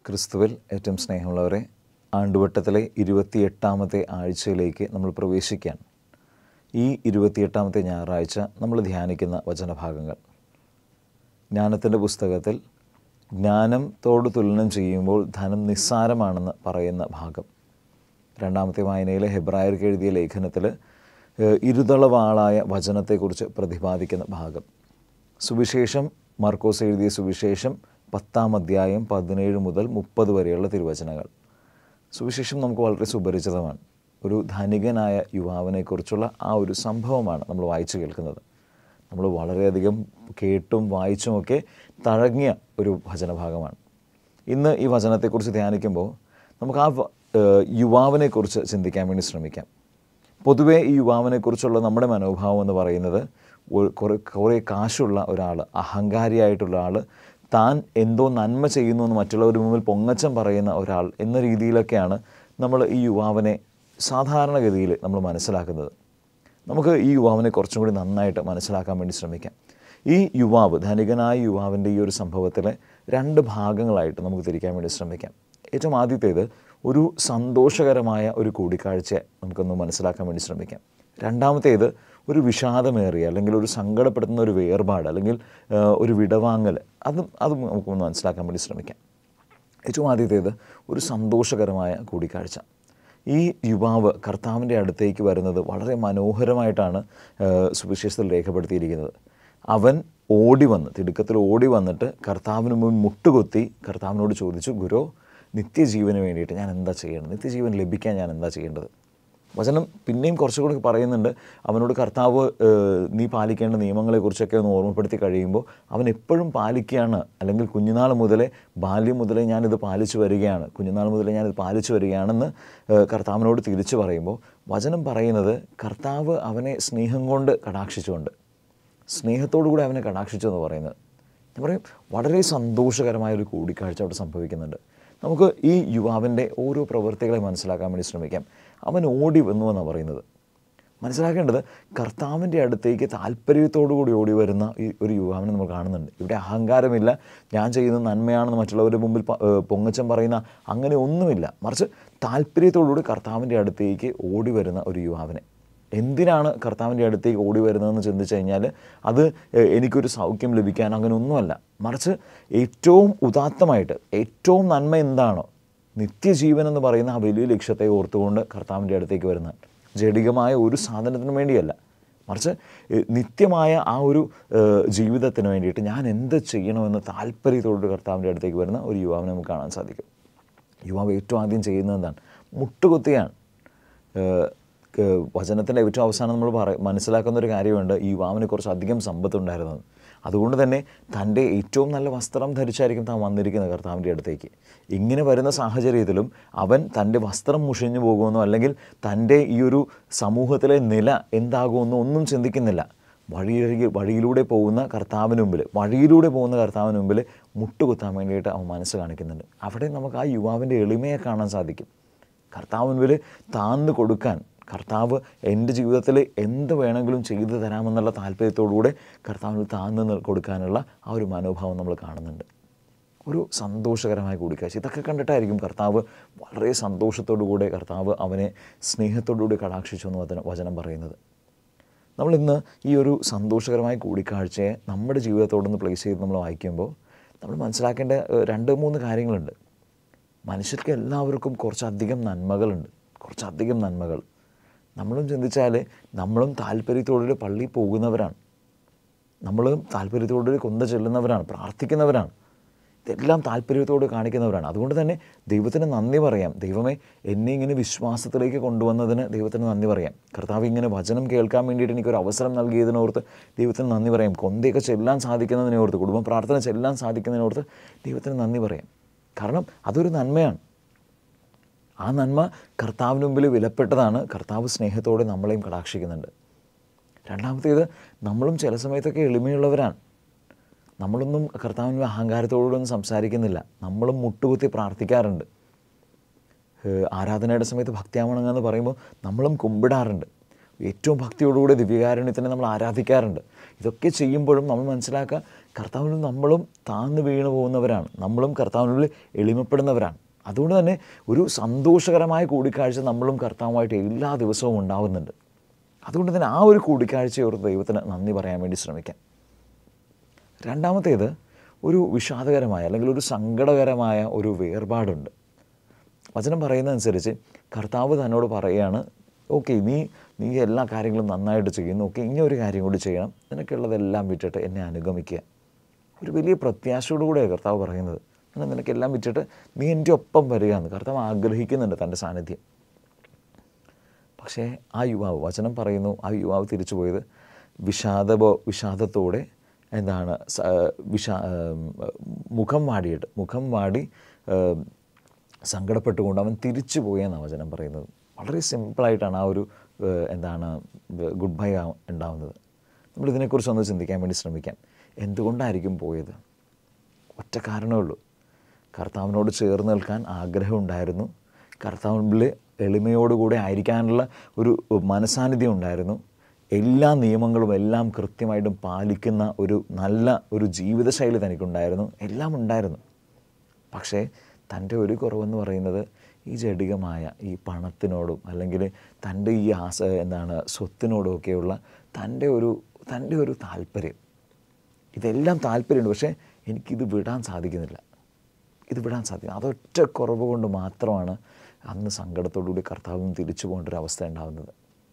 ക്രിസ്തുവിൽ ഏറ്റവും സ്നേഹമുള്ളവരെ ആണ്ടുവട്ടത്തിലെ ഇരുപത്തിയെട്ടാമത്തെ ആഴ്ചയിലേക്ക് നമ്മൾ പ്രവേശിക്കുകയാണ് ഈ ഇരുപത്തിയെട്ടാമത്തെ ഞായറാഴ്ച നമ്മൾ ധ്യാനിക്കുന്ന വചനഭാഗങ്ങൾ ജ്ഞാനത്തിൻ്റെ പുസ്തകത്തിൽ ജ്ഞാനത്തോട് തുലനം ചെയ്യുമ്പോൾ ധനം നിസ്സാരമാണെന്ന് പറയുന്ന ഭാഗം രണ്ടാമത്തെ വായനയിലെ ഹെബ്രായർക്ക് എഴുതിയ ലേഖനത്തിൽ ഏഹ്, ഇരുതളവാളായ വചനത്തെക്കുറിച്ച് പ്രതിപാദിക്കുന്ന ഭാഗം സുവിശേഷം മാർക്കോസ് എഴുതിയ സുവിശേഷം പത്താം അധ്യായം പതിനേഴ് മുതൽ മുപ്പത് വരെയുള്ള തിരുവചനങ്ങൾ സുവിശേഷം നമുക്ക് വളരെ സുപരിചിതമാണ് ഒരു ധനികനായ യുവാവിനെക്കുറിച്ചുള്ള ആ ഒരു സംഭവമാണ് നമ്മൾ വായിച്ചു കേൾക്കുന്നത് നമ്മൾ വളരെയധികം കേട്ടും വായിച്ചുമൊക്കെ തഴങ്ങിയ ഒരു വചനഭാഗമാണ് ഇന്ന് ഈ വചനത്തെക്കുറിച്ച് ധ്യാനിക്കുമ്പോൾ നമുക്ക് ആ വ- ഏഹ് യുവാവിനെക്കുറിച്ച് ചിന്തിക്കാൻ വേണ്ടി ശ്രമിക്കാം പൊതുവേ ഈ യുവാവിനെക്കുറിച്ചുള്ള നമ്മുടെ മനോഭാവം എന്ന് പറയുന്നത് ഒരു- കുറേ കുറേ കാശുള്ള ഒരാൾ അഹങ്കാരിയായിട്ടുള്ള ആൾ താൻ എന്തോ നന്മ ചെയ്യുന്നു എന്ന് മറ്റുള്ളവരുടെ മുമ്പിൽ പൊങ്ങച്ചം പറയുന്ന ഒരാൾ എന്ന രീതിയിലൊക്കെയാണ് നമ്മൾ ഈ യുവാവിനെ സാധാരണഗതിയിൽ നമ്മൾ മനസ്സിലാക്കുന്നത് നമുക്ക് ഈ യുവാവിനെ കുറച്ചും കൂടി നന്നായിട്ട് മനസ്സിലാക്കാൻ വേണ്ടി ശ്രമിക്കാം ഈ യുവാവ് ധനികനായ യുവാവിൻ്റെ ഈ ഒരു സംഭവത്തിലെ രണ്ട് ഭാഗങ്ങളായിട്ട് നമുക്ക് തിരിക്കാൻ വേണ്ടി ശ്രമിക്കാം ഏറ്റവും ആദ്യത്തേത് ഒരു സന്തോഷകരമായ ഒരു കൂടിക്കാഴ്ച നമുക്കൊന്ന് മനസ്സിലാക്കാൻ വേണ്ടി ശ്രമിക്കാം രണ്ടാമത്തേത് ഒരു വിഷാദമേറിയ അല്ലെങ്കിൽ ഒരു സങ്കടപ്പെടുത്തുന്ന ഒരു വേർപാട് അല്ലെങ്കിൽ ആ, ഒരു വിടവാങ്ങൽ അതും അതും നമുക്കൊന്ന് മനസ്സിലാക്കാൻ വേണ്ടി ശ്രമിക്കാം ഏറ്റവും ആദ്യത്തേത് ഒരു സന്തോഷകരമായ കൂടിക്കാഴ്ച ഈ യുവാവ് കർത്താവിൻ്റെ അടുത്തേക്ക് വരുന്നത് വളരെ മനോഹരമായിട്ടാണ് ആ, സുവിശേഷത്തിൽ രേഖപ്പെടുത്തിയിരിക്കുന്നത് അവൻ ഓടി വന്ന് തിടുക്കത്തിൽ ഓടി വന്നിട്ട് കർത്താവിന് മുൻ മുട്ടുകുത്തി കർത്താവിനോട് ചോദിച്ചു ഗുരു നിത്യജീവന് വേണ്ടിയിട്ട് ഞാൻ എന്താ ചെയ്യേണ്ടത് നിത്യജീവൻ ലഭിക്കാൻ ഞാൻ എന്താ ചെയ്യേണ്ടത് വചനം പിന്നെയും കുറച്ചുകൂടി പറയുന്നുണ്ട് അവനോട് കർത്താവ് ഏഹ്, നീ പാലിക്കേണ്ട നിയമങ്ങളെക്കുറിച്ചൊക്കെ ഒന്ന് ഓർമ്മപ്പെടുത്തി കഴിയുമ്പോൾ അവൻ എപ്പോഴും പാലിക്കുകയാണ് അല്ലെങ്കിൽ കുഞ്ഞുനാൾ മുതലേ ബാല്യം മുതലേ ഞാനിത് പാലിച്ചു വരികയാണ് കുഞ്ഞുനാൾ മുതലേ ഞാനിത് പാലിച്ചു വരികയാണെന്ന് ഏഹ്, കർത്താവിനോട് തിരിച്ചു പറയുമ്പോൾ വചനം പറയുന്നത് കർത്താവ് അവനെ സ്നേഹം കൊണ്ട് കടാക്ഷിച്ചുകൊണ്ട് സ്നേഹത്തോടു കൂടി അവനെ കടാക്ഷിച്ചു എന്ന് പറയുന്നത് ഞാൻ പറയും വളരെ സന്തോഷകരമായ ഒരു കൂടിക്കാഴ്ച അവിടെ സംഭവിക്കുന്നുണ്ട് നമുക്ക് ഈ യുവാവിൻ്റെ ഓരോ പ്രവൃത്തികളെ മനസ്സിലാക്കാൻ വേണ്ടി ശ്രമിക്കാം അവൻ ഓടി വന്നു എന്നാണ് പറയുന്നത് മനസ്സിലാക്കേണ്ടത് കർത്താവിൻ്റെ അടുത്തേക്ക് താല്പര്യത്തോടു കൂടി ഓടി വരുന്ന ഈ ഒരു യുവാവിനെ നമ്മൾ കാണുന്നുണ്ട് ഇവിടെ അഹങ്കാരമില്ല ഞാൻ ചെയ്യുന്നത് നന്മയാണെന്ന് മറ്റുള്ളവരുടെ മുമ്പിൽ പ- ഏഹ് പൊങ്ങച്ചം പറയുന്ന അങ്ങനെ ഒന്നുമില്ല മറിച്ച് താല്പര്യത്തോടുകൂടി കർത്താവിൻ്റെ അടുത്തേക്ക് ഓടി വരുന്ന ഒരു യുവാവിനെ എന്തിനാണ് കർത്താവിൻ്റെ അടുത്തേക്ക് ഓടി വരുന്നതെന്ന് ചിന്തിച്ചു കഴിഞ്ഞാൽ അത് ഏഹ്, എനിക്കൊരു സൗഖ്യം ലഭിക്കാൻ അങ്ങനെ ഒന്നുമല്ല മറിച്ച് ഏറ്റവും ഉദാത്തമായിട്ട് ഏറ്റവും നന്മ എന്താണോ നിത്യജീവൻ എന്ന് പറയുന്ന ആ വലിയ ലക്ഷ്യത്തെ ഓർത്തുകൊണ്ട് കർത്താവിൻ്റെ അടുത്തേക്ക് വരുന്ന ജഡികമായ ഒരു സാധനത്തിനും വേണ്ടിയല്ല മറിച്ച് ഏഹ്, നിത്യമായ ആ ഒരു ഏഹ്, ജീവിതത്തിന് വേണ്ടിയിട്ട് ഞാൻ എന്ത് ചെയ്യണമെന്ന് താല്പര്യത്തോട് കർത്താവിൻ്റെ അടുത്തേക്ക് വരുന്ന ഒരു യുവാവിനെ നമുക്ക് കാണാൻ സാധിക്കും യുവാവ് ഏറ്റവും ആദ്യം ചെയ്യുന്നത് എന്താണ് മുട്ടുകുത്തിയാണ് ഏഹ് ക- വചനത്തിൻ്റെ ഏറ്റവും അവസാനം നമ്മൾ പറ മനസ്സിലാക്കുന്ന ഒരു കാര്യമുണ്ട് ഈ യുവാവിനെ കുറച്ച് അധികം സമ്പത്തുണ്ടായിരുന്നത് അതുകൊണ്ട് തന്നെ തൻ്റെ ഏറ്റവും നല്ല വസ്ത്രം ധരിച്ചായിരിക്കും താൻ വന്നിരിക്കുന്നത് കർത്താവിൻ്റെ അടുത്തേക്ക് ഇങ്ങനെ വരുന്ന സാഹചര്യത്തിലും അവൻ തൻ്റെ വസ്ത്രം മുഷിഞ്ഞു പോകുമെന്നോ അല്ലെങ്കിൽ തൻ്റെ ഈ ഒരു സമൂഹത്തിലെ നില എന്താകുമെന്നോ ഒന്നും ചിന്തിക്കുന്നില്ല വഴിയരികെ വഴിയിലൂടെ പോകുന്ന കർത്താവിന് മുമ്പിൽ വഴിയിലൂടെ പോകുന്ന കർത്താവിന് മുമ്പിൽ മുട്ടുകുത്താൻ വേണ്ടിയിട്ട് അവൻ മനസ്സ് കാണിക്കുന്നുണ്ട് അവിടെ നമുക്ക് ആ യുവാവിൻ്റെ എളിമയെ കാണാൻ സാധിക്കും കർത്താവ് മുൻപിൽ താന്ന് കൊടുക്കാൻ കർത്താവ് എൻ്റെ ജീവിതത്തിൽ എന്ത് വേണമെങ്കിലും ചെയ്തു തരാമെന്നുള്ള താല്പര്യത്തോടുകൂടെ കർത്താവിന് താന്ന് നി- കൊടുക്കാനുള്ള ആ ഒരു മനോഭാവം നമ്മൾ കാണുന്നുണ്ട് ഒരു സന്തോഷകരമായ കൂടിക്കാഴ്ച ഇതൊക്കെ കണ്ടിട്ടായിരിക്കും കർത്താവ് വളരെ സന്തോഷത്തോടു കൂടെ കർത്താവ് അവനെ സ്നേഹത്തോടുകൂടി കടാക്ഷിച്ചു എന്ന് വചനം വചനം പറയുന്നത് നമ്മൾ ഇന്ന് ഈ ഒരു സന്തോഷകരമായ കൂടിക്കാഴ്ചയെ നമ്മുടെ ജീവിതത്തോടൊന്ന് പ്ലേസ് ചെയ്ത് നമ്മൾ വായിക്കുമ്പോൾ നമ്മൾ മനസ്സിലാക്കേണ്ട ഏഹ്, രണ്ട് മൂന്ന് കാര്യങ്ങളുണ്ട് മനുഷ്യർക്ക് എല്ലാവർക്കും കുറച്ചധികം നന്മകളുണ്ട് കുറച്ചധികം നന്മകൾ നമ്മളും ചിന്തിച്ചാൽ നമ്മളും താല്പര്യത്തോടെ പള്ളിയിൽ പോകുന്നവരാണ് നമ്മളും താല്പര്യത്തോടെ കൊന്ത ചെല്ലുന്നവരാണ് പ്രാർത്ഥിക്കുന്നവരാണ് ഇതെല്ലാം താല്പര്യത്തോട് കാണിക്കുന്നവരാണ് അതുകൊണ്ട് തന്നെ ദൈവത്തിന് നന്ദി പറയാം ദൈവമേ എന്നെ ഇങ്ങനെ വിശ്വാസത്തിലേക്ക് കൊണ്ടുവന്നതിന് ദൈവത്തിന് നന്ദി പറയാം കർത്താവ് ഇങ്ങനെ വചനം കേൾക്കാൻ വേണ്ടിയിട്ട് എനിക്കൊരു അവസരം നൽകിയതിനോർത്ത് ദൈവത്തിന് നന്ദി പറയാം കൊന്തയൊക്കെ ചെല്ലാൻ സാധിക്കുന്നതിനോർത്ത് കുടുംബ പ്രാർത്ഥന ചെല്ലാൻ സാധിക്കുന്നതിനോർത്ത് ദൈവത്തിന് നന്ദി പറയാം കാരണം അതൊരു നന്മയാണ് ആ നന്മ കർത്താവിന് മുമ്പിൽ വിലപ്പെട്ടതാണ് കർത്താവ് സ്നേഹത്തോടെ നമ്മളെയും കടാക്ഷിക്കുന്നുണ്ട് രണ്ടാമത്തേത് നമ്മളും ചില സമയത്തൊക്കെ എളിമയുള്ളവരാണ് നമ്മളൊന്നും കർത്താവിന് അഹങ്കാരത്തോടൊന്നും സംസാരിക്കുന്നില്ല നമ്മളും മുട്ടുകുത്തി പ്രാർത്ഥിക്കാറുണ്ട് ഏഹ് ആരാധനയുടെ സമയത്ത് ഭക്തിയാമണങ്ങ് എന്ന് പറയുമ്പോൾ നമ്മളും കുമ്പിടാറുണ്ട് ഏറ്റവും ഭക്തിയോടുകൂടി ദിവ്യകാരുണ്യത്തിനെ നമ്മൾ ആരാധിക്കാറുണ്ട് ഇതൊക്കെ ചെയ്യുമ്പോഴും നമ്മൾ മനസ്സിലാക്കുക കർത്താവിൽ നമ്മളും താഴ്ന്നു വീണു പോകുന്നവരാണ് നമ്മളും കർത്താവിനുള്ളിൽ എളിമപ്പെടുന്നവരാണ് അതുകൊണ്ട് തന്നെ ഒരു സന്തോഷകരമായ കൂടിക്കാഴ്ച നമ്മളും കർത്താവുമായിട്ട് എല്ലാ ദിവസവും ഉണ്ടാവുന്നുണ്ട് അതുകൊണ്ട് തന്നെ ആ ഒരു കൂടിക്കാഴ്ചയോർത്ത് ദൈവത്തിന് നന്ദി പറയാൻ വേണ്ടി ശ്രമിക്കാം രണ്ടാമത്തേത് ഒരു വിഷാദകരമായ അല്ലെങ്കിൽ ഒരു സങ്കടകരമായ ഒരു വേർപാടുണ്ട് വചനം പറയുന്നതനുസരിച്ച് കർത്താവ് തന്നോട് പറയുകയാണ് ഓക്കെ നീ നീ എല്ലാ കാര്യങ്ങളും നന്നായിട്ട് ചെയ്യുന്നു ഓക്കെ ഇനി ഒരു കാര്യം കൂടി ചെയ്യണം നിനക്കുള്ളതെല്ലാം വിട്ടിട്ട് എന്നെ അനുഗമിക്കുക ഒരു വലിയ പ്രത്യാശയോടുകൂടെയാണ് കർത്താവ് പറയുന്നത് എന്നാൽ നിനക്കെല്ലാം വിട്ടിട്ട് നീ എൻ്റെ ഒപ്പം വരിക എന്ന് കർത്താവ് ആഗ്രഹിക്കുന്നുണ്ട് തൻ്റെ സാന്നിധ്യം പക്ഷേ ആ യുവാവ് വചനം പറയുന്നു ആ യുവാവ് തിരിച്ചു പോയത് വിഷാദബോ വിഷാദത്തോടെ എന്താണ് സ- വിഷാ ഏം, മുഖം വാടിയിട്ട് മുഖം വാടി ഏം, സങ്കടപ്പെട്ടുകൊണ്ട് അവൻ തിരിച്ചു പോയെന്നാണ് വചനം പറയുന്നത് വളരെ സിമ്പിളായിട്ടാണ് ആ ഒരു ഏഹ്, എന്താണ് ഗുഡ് ബൈ ഉണ്ടാവുന്നത് നമ്മൾ ഇതിനെക്കുറിച്ചൊന്ന് ചിന്തിക്കാൻ വേണ്ടി ശ്രമിക്കാം എന്തുകൊണ്ടായിരിക്കും പോയത് ഒറ്റ കാരണമേ ഉള്ളൂ കർത്താവിനോട് ചേർന്ന് നിൽക്കാൻ ആഗ്രഹമുണ്ടായിരുന്നു കർത്താവിൽ എളിമയോടുകൂടെ ആയിരിക്കാനുള്ള ഒരു മനസാന്നിധ്യം ഉണ്ടായിരുന്നു എല്ലാ നിയമങ്ങളും എല്ലാം കൃത്യമായിട്ടും പാലിക്കുന്ന ഒരു നല്ല ഒരു ജീവിതശൈലി തനിക്കുണ്ടായിരുന്നു എല്ലാം ഉണ്ടായിരുന്നു പക്ഷേ തൻ്റെ ഒരു കുറവെന്ന് പറയുന്നത് ഈ ജഡികമായ ഈ പണത്തിനോടും അല്ലെങ്കിൽ തൻ്റെ ഈ ആസ എന്താണ് സ്വത്തിനോടും ഒക്കെയുള്ള തൻ്റെ ഒരു തൻ്റെ ഒരു താല്പര്യം ഇതെല്ലാം താല്പര്യമുണ്ട് പക്ഷേ എനിക്കിത് വിടാൻ സാധിക്കുന്നില്ല ഇത് വിടാൻ സാധിക്കും അതൊറ്റ കുറവ് കൊണ്ട് മാത്രമാണ് അന്ന് സങ്കടത്തോടുകൂടി കർത്താവും തിരിച്ചു പോകേണ്ട ഒരു അവസ്ഥ ഉണ്ടാകുന്നത്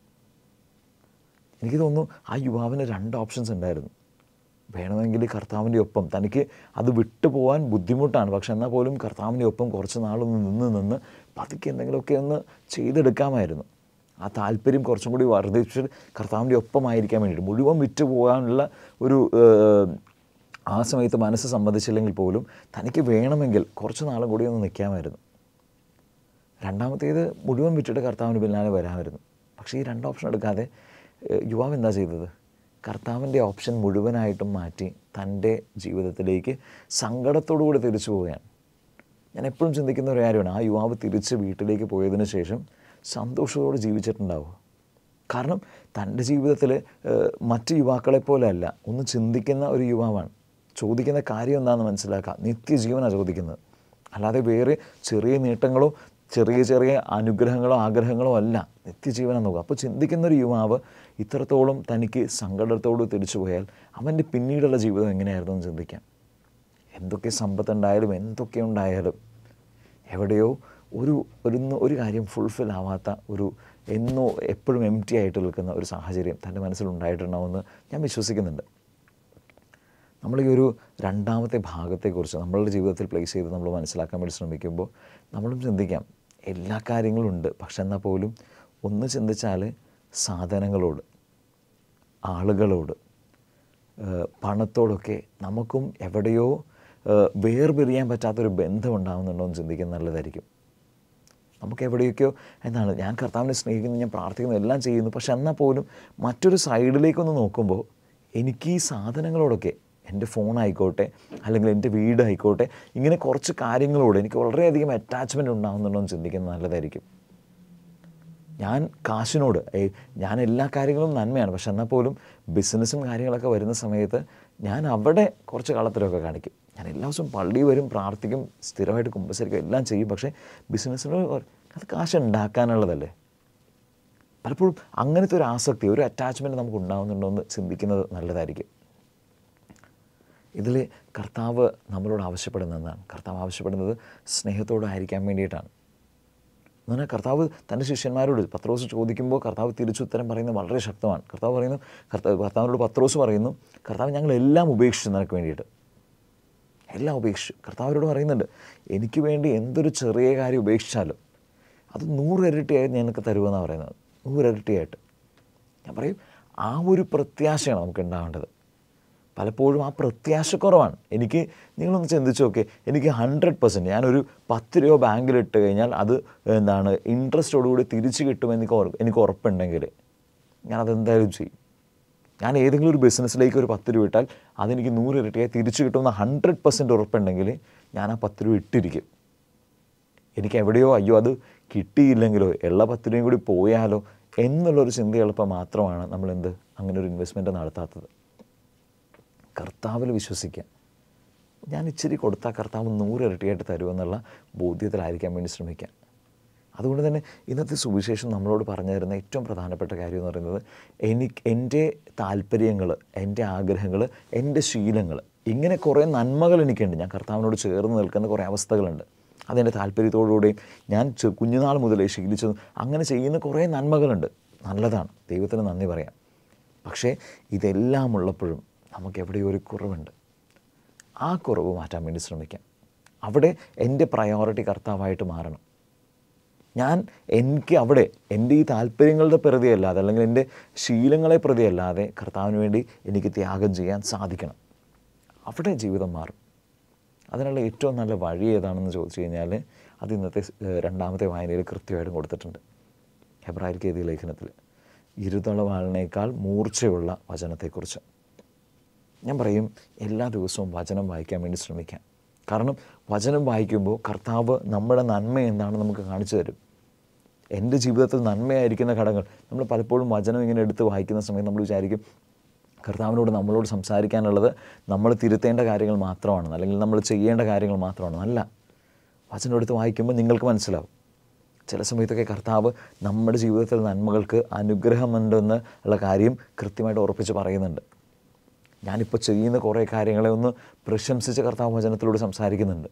എനിക്ക് തോന്നുന്നു ആ യുവാവിന് രണ്ട് ഓപ്ഷൻസ് ഉണ്ടായിരുന്നു വേണമെങ്കിൽ കർത്താവിൻ്റെ ഒപ്പം തനിക്ക് അത് വിട്ടു പോകാൻ ബുദ്ധിമുട്ടാണ് പക്ഷെ എന്നാൽ പോലും കർത്താവിൻ്റെ ഒപ്പം കുറച്ച് നാളൊന്ന് നിന്ന് നിന്ന് പതുക്കെ എന്തെങ്കിലുമൊക്കെ ഒന്ന് ചെയ്തെടുക്കാമായിരുന്നു ആ താല്പര്യം കുറച്ചും കൂടി വർദ്ധിച്ചിട്ട് കർത്താവിൻ്റെ ഒപ്പമായിരിക്കാൻ വേണ്ടിയിട്ട് മുഴുവൻ വിറ്റ് പോകാനുള്ള ഒരു ഏഹ്, ആ സമയത്ത് മനസ്സ് സമ്മതിച്ചില്ലെങ്കിൽ പോലും തനിക്ക് വേണമെങ്കിൽ കുറച്ച് നാളും കൂടി ഒന്ന് നിൽക്കാമായിരുന്നു രണ്ടാമത്തേത് മുഴുവൻ വിട്ടിട്ട് കർത്താവിന് പിന്നാലെ വരാമായിരുന്നു പക്ഷേ ഈ രണ്ട് ഓപ്ഷൻ എടുക്കാതെ ഏഹ്, യുവാവ് എന്താ ചെയ്തത് കർത്താവിൻ്റെ ഓപ്ഷൻ മുഴുവനായിട്ടും മാറ്റി തൻ്റെ ജീവിതത്തിലേക്ക് സങ്കടത്തോടുകൂടി തിരിച്ചു പോവുകയാണ് ഞാൻ എപ്പോഴും ചിന്തിക്കുന്ന ഒരു കാര്യമാണ് ആ യുവാവ് തിരിച്ച് വീട്ടിലേക്ക് പോയതിന് ശേഷം സന്തോഷത്തോടെ ജീവിച്ചിട്ടുണ്ടാവുക കാരണം തൻ്റെ ജീവിതത്തിൽ മറ്റ് യുവാക്കളെ പോലെ അല്ല ഒന്ന് ചിന്തിക്കുന്ന ഒരു യുവാവാണ് ചോദിക്കുന്ന കാര്യം എന്താണെന്ന് മനസ്സിലാക്കുക നിത്യജീവനാണ് ചോദിക്കുന്നത് അല്ലാതെ വേറെ ചെറിയ നേട്ടങ്ങളോ ചെറിയ ചെറിയ അനുഗ്രഹങ്ങളോ ആഗ്രഹങ്ങളോ അല്ല നിത്യജീവനം നോക്കുക അപ്പോൾ ചിന്തിക്കുന്ന ഒരു യുവാവ് ഇത്രത്തോളം തനിക്ക് സങ്കടത്തോട് തിരിച്ചു പോയാൽ അവൻ്റെ പിന്നീടുള്ള ജീവിതം എങ്ങനെയായിരുന്നു എന്ന് ചിന്തിക്കാം എന്തൊക്കെ സമ്പത്തുണ്ടായാലും എന്തൊക്കെ ഉണ്ടായാലും എവിടെയോ ഒരു ഒരു ഒരു കാര്യം ഫുൾഫിൽ ആവാത്ത ഒരു എന്നോ എപ്പോഴും എം ടി ആയിട്ട് നിൽക്കുന്ന ഒരു സാഹചര്യം തൻ്റെ മനസ്സിലുണ്ടായിട്ടുണ്ടാവുമെന്ന് ഞാൻ വിശ്വസിക്കുന്നുണ്ട് നമ്മൾ ഈ ഒരു രണ്ടാമത്തെ ഭാഗത്തെക്കുറിച്ച് നമ്മളുടെ ജീവിതത്തിൽ പ്ലേസ് ചെയ്ത് നമ്മൾ മനസ്സിലാക്കാൻ വേണ്ടി ശ്രമിക്കുമ്പോൾ നമ്മളും ചിന്തിക്കാം എല്ലാ കാര്യങ്ങളും ഉണ്ട് പക്ഷെ എന്നാൽ പോലും ഒന്ന് ചിന്തിച്ചാൽ സാധനങ്ങളോട് ആളുകളോട് ഏഹ് പണത്തോടൊക്കെ നമുക്കും എവിടെയോ ഏഹ് വേർപിരിയാൻ പറ്റാത്തൊരു ബന്ധം ഉണ്ടാകുന്നുണ്ടോ എന്ന് ചിന്തിക്കുന്നത് നല്ലതായിരിക്കും നമുക്ക് എവിടെയൊക്കെയോ എന്താണ് ഞാൻ കർത്താവിനെ സ്നേഹിക്കുന്നു ഞാൻ പ്രാർത്ഥിക്കുന്നു എല്ലാം ചെയ്യുന്നു പക്ഷെ എന്നാൽ പോലും മറ്റൊരു സൈഡിലേക്കൊന്ന് നോക്കുമ്പോൾ എനിക്ക് ഈ സാധനങ്ങളോടൊക്കെ എൻ്റെ ഫോൺ ആയിക്കോട്ടെ അല്ലെങ്കിൽ എൻ്റെ വീട് ആയിക്കോട്ടെ ഇങ്ങനെ കുറച്ച് കാര്യങ്ങളോട് എനിക്ക് വളരെയധികം അറ്റാച്ച്മെൻറ്റ് ഉണ്ടാകുന്നുണ്ടോ എന്ന് ചിന്തിക്കുന്നത് നല്ലതായിരിക്കും ഞാൻ കാശിനോട് ഏയ് ഞാൻ എല്ലാ കാര്യങ്ങളും നന്മയാണ് പക്ഷെ എന്നാൽ പോലും ബിസിനസ്സും കാര്യങ്ങളൊക്കെ വരുന്ന സമയത്ത് ഞാൻ അവിടെ കുറച്ച് കളത്തിലൊക്കെ കാണിക്കും ഞാൻ എല്ലാ ദിവസവും പള്ളി വരും പ്രാർത്ഥിക്കും സ്ഥിരമായിട്ട് കുമ്പസരിക്കും എല്ലാം ചെയ്യും പക്ഷേ ബിസിനസ്സിന് അത് കാശ് ഉണ്ടാക്കാനുള്ളതല്ലേ പലപ്പോഴും അങ്ങനത്തെ ഒരു ആസക്തി ഒരു അറ്റാച്ച്മെൻറ്റ് നമുക്ക് ഉണ്ടാകുന്നുണ്ടോ എന്ന് ചിന്തിക്കുന്നത് നല്ലതായിരിക്കും ഇതിൽ കർത്താവ് നമ്മളോട് ആവശ്യപ്പെടുന്നതാണ് കർത്താവ് ആവശ്യപ്പെടുന്നത് സ്നേഹത്തോടെ ആയിരിക്കാൻ വേണ്ടിയിട്ടാണ് എന്ന് പറഞ്ഞാൽ കർത്താവ് തൻ്റെ ശിഷ്യന്മാരോട് പത്രോസ് ചോദിക്കുമ്പോൾ കർത്താവ് തിരിച്ചുത്തരം പറയുന്നത് വളരെ ശക്തമാണ് കർത്താവ് പറയുന്നു കർത്താവ് കർത്താവിനോട് പത്രോസ് പറയുന്നു കർത്താവ് ഞങ്ങൾ എല്ലാം ഉപേക്ഷിച്ചു നിനക്ക് വേണ്ടിയിട്ട് എല്ലാം ഉപേക്ഷിച്ചു കർത്താവരോട് പറയുന്നുണ്ട് എനിക്ക് വേണ്ടി എന്തൊരു ചെറിയ കാര്യം ഉപേക്ഷിച്ചാലും അത് നൂറിരട്ടിയായി നിനക്ക് തരുമെന്നാണ് പറയുന്നത് നൂറിരട്ടിയായിട്ട് ഞാൻ പറയും ആ ഒരു പ്രത്യാശയാണ് നമുക്ക് ഉണ്ടാവേണ്ടത് പലപ്പോഴും ആ പ്രത്യാശക്കുറവാണ് എനിക്ക് നിങ്ങളൊന്ന് ചിന്തിച്ച് നോക്കെ എനിക്ക് ഹൺഡ്രഡ് പെർസെൻറ്റ് ഞാനൊരു പത്ത് രൂപ ബാങ്കിലിട്ട് കഴിഞ്ഞാൽ അത് എന്താണ് ഇൻട്രസ്റ്റോടുകൂടി തിരിച്ച് കിട്ടുമെന്ന് എനിക്ക് ഉറ- എനിക്ക് ഉറപ്പുണ്ടെങ്കിൽ ഞാനതെന്തായാലും ചെയ്യും ഞാൻ ഏതെങ്കിലും ഒരു ബിസിനസ്സിലേക്ക് ഒരു പത്ത് രൂപ ഇട്ടാൽ അതെനിക്ക് നൂറ് ഇരട്ടിയായി തിരിച്ചു കിട്ടുമെന്ന് ഹൺഡ്രഡ് പെർസെൻറ്റ് ഉറപ്പുണ്ടെങ്കിൽ ഞാൻ ആ പത്ത് രൂപ ഇട്ടിരിക്കും എനിക്ക് എവിടെയോ അയ്യോ അത് കിട്ടിയില്ലെങ്കിലോ ഉള്ള പത്ത് രൂപയും കൂടി പോയാലോ എന്നുള്ളൊരു ചിന്ത എളുപ്പം മാത്രമാണ് നമ്മൾ എന്ത് അങ്ങനെ ഒരു ഇൻവെസ്റ്റ്മെൻറ്റ് നടത്താത്തത് കർത്താവിൽ വിശ്വസിക്കുക ഞാൻ ഇച്ചിരി കൊടുത്താൽ കർത്താവ് നൂറ് ഇരട്ടിയായിട്ട് തരുമെന്നുള്ള ബോധ്യത്തിലായിരിക്കാൻ വേണ്ടി ശ്രമിക്കുക അതുകൊണ്ട് തന്നെ ഇന്നത്തെ സുവിശേഷം നമ്മളോട് പറഞ്ഞു തരുന്ന ഏറ്റവും പ്രധാനപ്പെട്ട കാര്യം എന്ന് പറയുന്നത് എനിക്ക് എൻ്റെ താല്പര്യങ്ങൾ എൻ്റെ ആഗ്രഹങ്ങൾ എൻ്റെ ശീലങ്ങൾ ഇങ്ങനെ കുറേ നന്മകൾ എനിക്കുണ്ട് ഞാൻ കർത്താവിനോട് ചേർന്ന് നിൽക്കുന്ന കുറേ അവസ്ഥകളുണ്ട് അതെൻ്റെ താല്പര്യത്തോടുകൂടെയും ഞാൻ ചെ- കുഞ്ഞുനാൾ മുതലേ ശീലിച്ചത് അങ്ങനെ ചെയ്യുന്ന കുറേ നന്മകളുണ്ട് നല്ലതാണ് ദൈവത്തിന് നന്ദി പറയാം പക്ഷേ ഇതെല്ലാം ഉള്ളപ്പോഴും നമുക്ക് എവിടെയോ ഒരു കുറവുണ്ട് ആ കുറവ് മാറ്റാൻ വേണ്ടി ശ്രമിക്കാം അവിടെ എൻ്റെ പ്രയോറിറ്റി കർത്താവായിട്ട് മാറണം ഞാൻ എനിക്ക് അവിടെ എൻ്റെ ഈ താല്പര്യങ്ങളുടെ പ്രതിയല്ലാതെ അല്ലെങ്കിൽ എൻ്റെ ശീലങ്ങളെ പ്രതിയല്ലാതെ കർത്താവിന് വേണ്ടി എനിക്ക് ത്യാഗം ചെയ്യാൻ സാധിക്കണം അവിടെ ജീവിതം മാറും അതിനുള്ള ഏറ്റവും നല്ല വഴി ഏതാണെന്ന് ചോദിച്ചു കഴിഞ്ഞാൽ അത് ഇന്നത്തെ ഏഹ്, രണ്ടാമത്തെ വായനയിൽ കൃത്യമായിട്ടും കൊടുത്തിട്ടുണ്ട് ഹെബ്രായിരിക്ക് എഴുതിയ ലേഖനത്തിൽ ഇരുതള വാളിനേക്കാൾ മൂർച്ചയുള്ള വചനത്തെക്കുറിച്ച് ഞാൻ പറയും എല്ലാ ദിവസവും വചനം വായിക്കാൻ വേണ്ടി ശ്രമിക്കാം കാരണം വചനം വായിക്കുമ്പോൾ കർത്താവ് നമ്മുടെ നന്മ എന്താണ് നമുക്ക് കാണിച്ചു തരും എൻ്റെ ജീവിതത്തിൽ നന്മയായിരിക്കുന്ന ഘടകങ്ങൾ നമ്മൾ പലപ്പോഴും വചനം ഇങ്ങനെ എടുത്ത് വായിക്കുന്ന സമയത്ത് നമ്മൾ വിചാരിക്കും കർത്താവിനോട് നമ്മളോട് സംസാരിക്കാനുള്ളത് നമ്മൾ തിരുത്തേണ്ട കാര്യങ്ങൾ മാത്രമാണ് അല്ലെങ്കിൽ നമ്മൾ ചെയ്യേണ്ട കാര്യങ്ങൾ മാത്രമാണ് അല്ല വചനം എടുത്ത് വായിക്കുമ്പോൾ നിങ്ങൾക്ക് മനസ്സിലാവും ചില സമയത്തൊക്കെ കർത്താവ് നമ്മുടെ ജീവിതത്തിൽ നന്മകൾക്ക് അനുഗ്രഹമുണ്ടെന്ന് ഉള്ള കാര്യം കൃത്യമായിട്ട് ഉറപ്പിച്ച് പറയുന്നുണ്ട് ഞാനിപ്പോൾ ചെയ്യുന്ന കുറേ കാര്യങ്ങളെ ഒന്ന് പ്രശംസിച്ച് കർത്താവ് വചനത്തിലൂടെ സംസാരിക്കുന്നുണ്ട്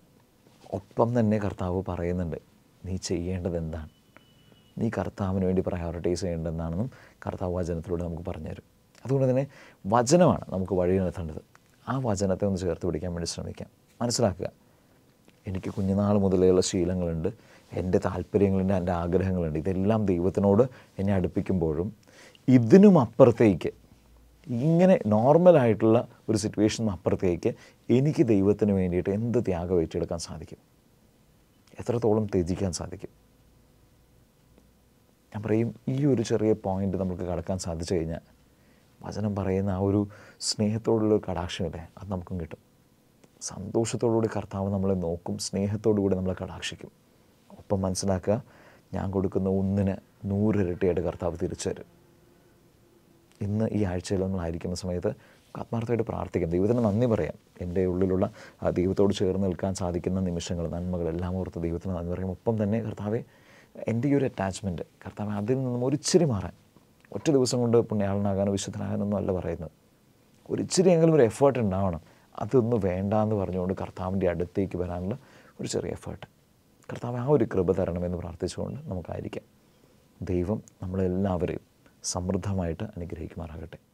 ഒപ്പം തന്നെ കർത്താവ് പറയുന്നുണ്ട് നീ ചെയ്യേണ്ടത് എന്താണ് നീ കർത്താവിന് വേണ്ടി പ്രയോറിറ്റൈസ് ചെയ്യേണ്ടതെന്നാണെന്നും കർത്താവ് വചനത്തിലൂടെ നമുക്ക് പറഞ്ഞുതരും അതുകൊണ്ട് തന്നെ വചനമാണ് നമുക്ക് വഴി നടത്തേണ്ടത് ആ വചനത്തെ ഒന്ന് ചേർത്ത് പിടിക്കാൻ വേണ്ടി ശ്രമിക്കാം മനസ്സിലാക്കുക എനിക്ക് കുഞ്ഞുനാൾ മുതലേയുള്ള ശീലങ്ങളുണ്ട് എൻ്റെ താല്പര്യങ്ങളുണ്ട് എൻ്റെ ആഗ്രഹങ്ങളുണ്ട് ഇതെല്ലാം ദൈവത്തിനോട് എന്നെ അടുപ്പിക്കുമ്പോഴും ഇതിനും അപ്പുറത്തേക്ക് ഇങ്ങനെ നോർമലായിട്ടുള്ള ഒരു സിറ്റുവേഷനും അപ്പുറത്തേക്ക് എനിക്ക് ദൈവത്തിന് വേണ്ടിയിട്ട് എന്ത് ത്യാഗം ഏറ്റെടുക്കാൻ സാധിക്കും എത്രത്തോളം ത്യജിക്കാൻ സാധിക്കും ഞാൻ പറയും ഈ ഒരു ചെറിയ പോയിന്റ് നമുക്ക് കടക്കാൻ സാധിച്ചു കഴിഞ്ഞാൽ വചനം പറയുന്ന ആ ഒരു സ്നേഹത്തോടുള്ള ഒരു കടാക്ഷമില്ലേ അത് നമുക്കും കിട്ടും സന്തോഷത്തോടുകൂടി കർത്താവ് നമ്മളെ നോക്കും സ്നേഹത്തോടുകൂടി നമ്മളെ കടാക്ഷിക്കും ഒപ്പം മനസ്സിലാക്കുക ഞാൻ കൊടുക്കുന്ന ഒന്നിന് നൂറിരട്ടിയായിട്ട് കർത്താവ് തിരിച്ചു തരും ഇന്ന് ഈ ആഴ്ചയിൽ നമ്മളായിരിക്കുന്ന സമയത്ത് ആത്മാർത്ഥമായിട്ട് പ്രാർത്ഥിക്കാം ദൈവത്തിന് നന്ദി പറയാം എൻ്റെ ഉള്ളിലുള്ള ആ ദൈവത്തോട് ചേർന്ന് നിൽക്കാൻ സാധിക്കുന്ന നിമിഷങ്ങൾ നന്മകൾ എല്ലാം ഓർത്ത് ദൈവത്തിന് നന്ദി പറയും ഒപ്പം തന്നെ കർത്താവെ എൻ്റെ ഈ ഒരു അറ്റാച്ച്മെൻറ്റ് കർത്താവെ അതിൽ നിന്നും ഒരിച്ചിരി മാറാൻ ഒറ്റ ദിവസം കൊണ്ട് പുണ്യാളനാകാനോ വിശുദ്ധനാകാനൊന്നും അല്ല പറയുന്നത് ഒരിച്ചിരിയെങ്കിലും ഒരു എഫേർട്ട് ഉണ്ടാവണം അതൊന്നും വേണ്ട എന്ന് പറഞ്ഞുകൊണ്ട് കർത്താവിൻ്റെ അടുത്തേക്ക് വരാനുള്ള ഒരു ചെറിയ എഫേർട്ട് കർത്താവ് ആ ഒരു കൃപ തരണമെന്ന് പ്രാർത്ഥിച്ചുകൊണ്ട് നമുക്കായിരിക്കാം ദൈവം നമ്മളെല്ലാവരെയും സമൃദ്ധമായിട്ട് അനുഗ്രഹിക്കുമാറാകട്ടെ